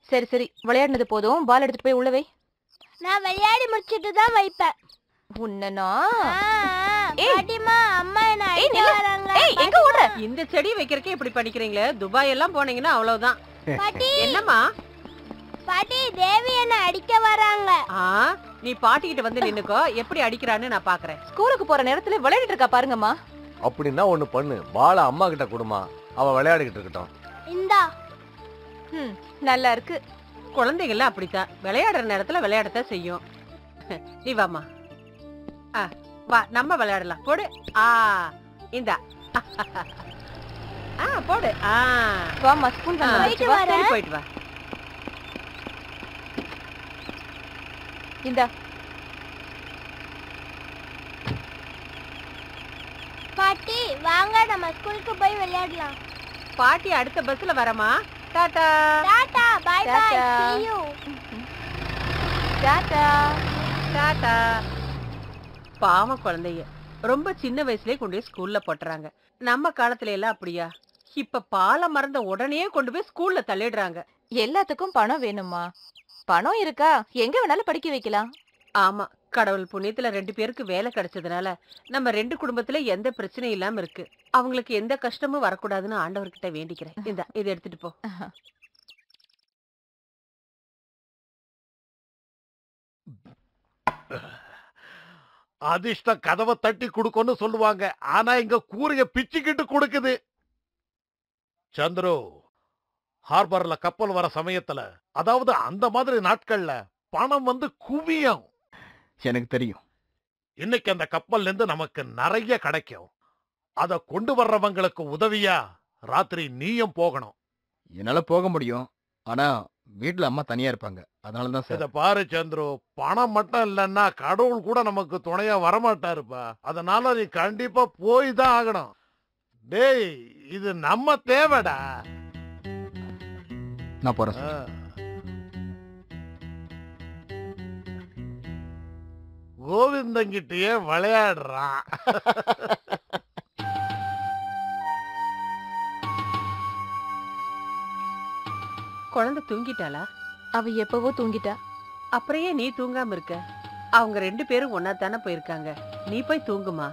சரி சரி விளையாடினது போதும் பால் எடுத்துட்டு போய் உள்ள வை நான் விளையாடி முடிச்சிட்டு தான் வைப்பேன் உன்னனா ஆ, ஆ, ஏய். பாட்டிமா அம்மா என்ன ஏய், அடிக்க நில்லு. வராங்க ஏய் எங்க ஓடுற இந்த செடி வைக்கிறக்கே இப்படி படிக்கிறீங்களே துபாய் எல்லாம் போனீங்கன்னா அவ்வளவுதான் பாட்டி என்னம்மா பாட்டி தேவி என்ன அடிக்க வராங்க ஆ நீ பாட்டிக்கிட்ட வந்து நின்னுக்கோ எப்படி அடிக்கிறான்னு நான் பாக்குறேன் ஸ்கூலுக்கு போற நேரத்துல விளையாடிட்டு இருக்கா பாருங்கம்மா அப்படின்னா ஒண்ணு பண்ணு பால அம்மா கிட்ட கொடுமா அவ விளையாடிக்கிட்டு இருக்கட்டும் இந்தா ம் நல்லா இருக்கு குழந்தைகள்லாம் அப்படித்தான் விளையாடுற நேரத்துல விளையாடத்தான் செய்யும் நீ வாம்மா ஆ வா நம்ம விளையாடலாம் போடு ஆ இந்தா ஆ போடு ஆ வாம்மா ஸ்கூல் ஆ, வந்து போயிட்டு வா வரேன். சரி, போயிட்டு வா இந்தா பாட்டி வாங்க நம்ம ஸ்கூலுக்கு போய் விளையாடலாம் பாட்டி அடுத்த பஸ்ல வரமா tata tata bye bye tata. see you tata tata பாவம் குழந்தைய ரொம்ப சின்ன வயசுலயே கொண்டு போய் ஸ்கூல்ல போட்டுறாங்க நம்ம காலத்துல எல்லாம் அப்படியா இப்ப பாலை மறந்த உடனே கொண்டு போய் ஸ்கூல்ல தள்ளிடுறாங்க எல்லாத்துக்கும் பணம் வேணுமா பணம் இருக்கா எங்க வேணாலும் படிக்க வைக்கலாம் ஆமா கடவுள் புண்ணியத்துல ரெண்டு பேருக்கு வேலை கிடைச்சதுனால நம்ம ரெண்டு குடும்பத்துல எந்த பிரச்சனையும் இல்லாம இருக்கு அவங்களுக்கு எந்த கஷ்டமும் வரக்கூடாதுன்னு ஆண்டவர்கிட்ட வேண்டிக்கிறேன் இந்த இதை எடுத்துட்டு போ அதிர்ஷ்டம் கதவை தட்டி கொடுக்கும்னு சொல்லுவாங்க ஆனா இங்க கூரைய பிச்சுக்கிட்டு கொடுக்குது சந்துரு ஹார்பர்ல கப்பல் வர சமயத்துல அதாவது அந்த மாதிரி நாட்கள்ல பணம் வந்து குவியும் எனக்கு தெரியும் இன்னைக்கு அந்த கப்பல்ல இருந்து நமக்கு நிறைய கிடைக்கும் அத கொண்டு வர்றவங்களுக்கு உதவியா ராத்திரி நீயும் போகணும் என்னால போக முடியும் ஆனா வீட்ல அம்மா தனியா இருப்பாங்க அதனால தான் இத சார் பாரு சந்துரு பணம் மட்டும் இல்லைன்னா கடவுள் கூட நமக்கு துணையா வரமாட்டாருப்பா அதனால நீ கண்டிப்பா போய் தான் ஆகணும் டேய் இது நம்ம தேவைடா நான் போறேன் சார் ஆ. கோவிந்தங்கிட்டயே விளையாடுறான் குழந்தை தூங்கிட்டாளா அவ எப்பவோ தூங்கிட்டா அப்புறையே நீ தூங்காம இருக்க அவங்க ரெண்டு பேரும் ஒன்னா தானே போயிருக்காங்க நீ போய் தூங்குமா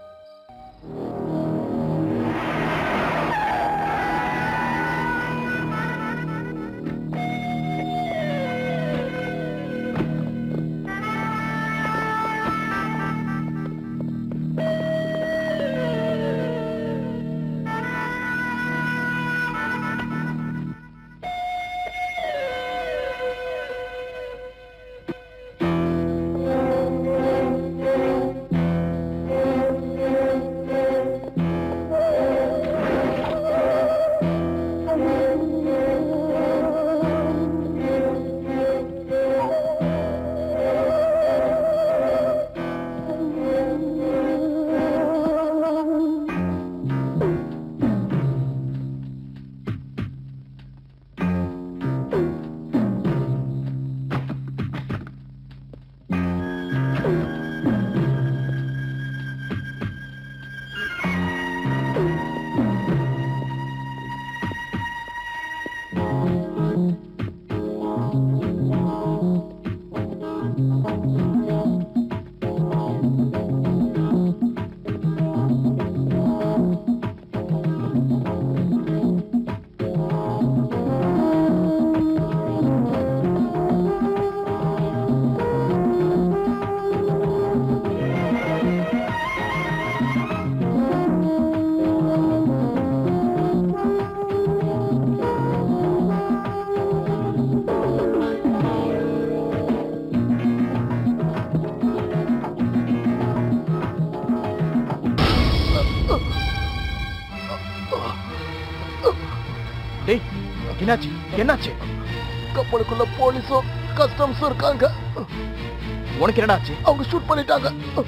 டேய் என்னாச்சு என்னாச்சு கப்பலுக்குள்ள போலீஸும் கஸ்டம்ஸும் இருக்காங்க உனக்கு என்னடா ஆச்சு அவங்க ஷூட் பண்ணிட்டாங்க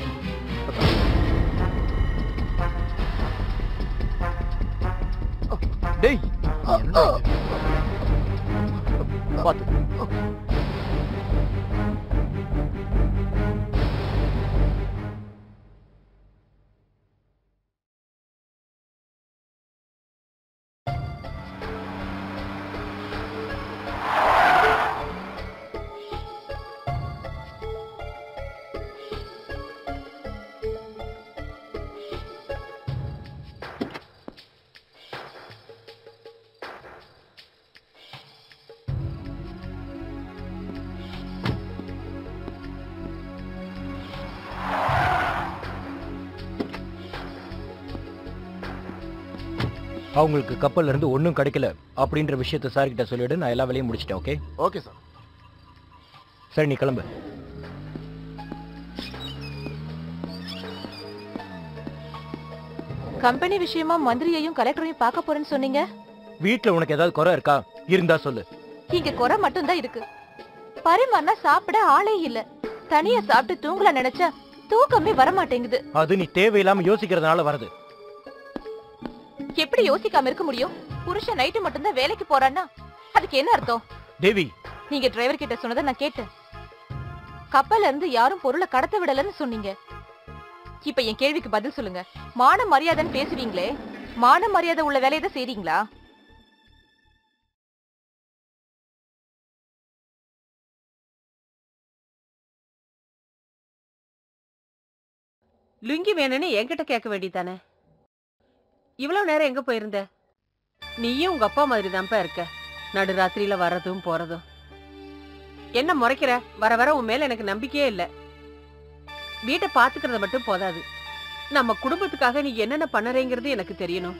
டேய் என்னடா இது? பாத்து அவங்களுக்கு கப்பல்ல இருந்து ஒன்றும் கிடைக்கல அப்படின்ற விஷயத்த சார் கிட்ட சொல்லிவிடு நான் எல்லா வேலையும் முடிச்சிட்டேன் ஓகே ஓகே சார் சரி நீ கிளம்பு கம்பெனி விஷயமா மந்திரியையும் கலெக்டரையும் பார்க்க போறேன்னு சொன்னீங்க வீட்ல உனக்கு ஏதாவது குறை இருக்கா இருந்தா சொல்லு இங்க குறை மட்டும் தான் இருக்கு பரிமாறினா சாப்பிட ஆளே இல்ல தனியா சாப்பிட்டு தூங்கலாம் நினைச்சா தூக்கமே வர மாட்டேங்குது அது நீ தேவையில்லாம யோசிக்கிறதுனால வருது எப்படி யோசிக்காம இருக்க முடியும் புருஷன் நைட்டு மட்டும்தான் வேலைக்கு போறான்னா அதுக்கு என்ன அர்த்தம் தேவி நீங்க டிரைவர் கிட்ட சொன்னதை நான் கேட்டேன் கப்பல்ல இருந்து யாரும் பொருளை கடத்த விடலன்னு சொன்னீங்க இப்ப என் கேள்விக்கு பதில் சொல்லுங்க மான மரியாதைன்னு பேசுவீங்களே மான மரியாதை உள்ள வேலையை தான் செய்றீங்களா லுங்கி வேணும்னு என்கிட்ட கேட்க வேண்டியதானே இவ்வளவு நேரம் எங்க போயிருந்த நீயும் உங்க அப்பா மாதிரி தான்ப்பா இருக்க நடுராத்திரியில வர்றதும் போறதும் என்ன முறைக்கிற வர வர உன் மேல எனக்கு நம்பிக்கையே இல்ல வீட்டை பாத்துக்கிறது மட்டும் போதாது நம்ம குடும்பத்துக்காக நீ என்னென்ன பண்ணறேங்கிறது எனக்கு தெரியணும்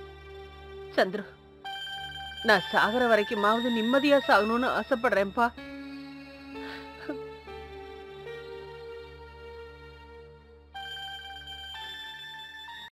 சந்துரு நான் சாகர வரைக்குமாவது நிம்மதியா சாகணும்னு ஆசைப்படுறேன்ப்பா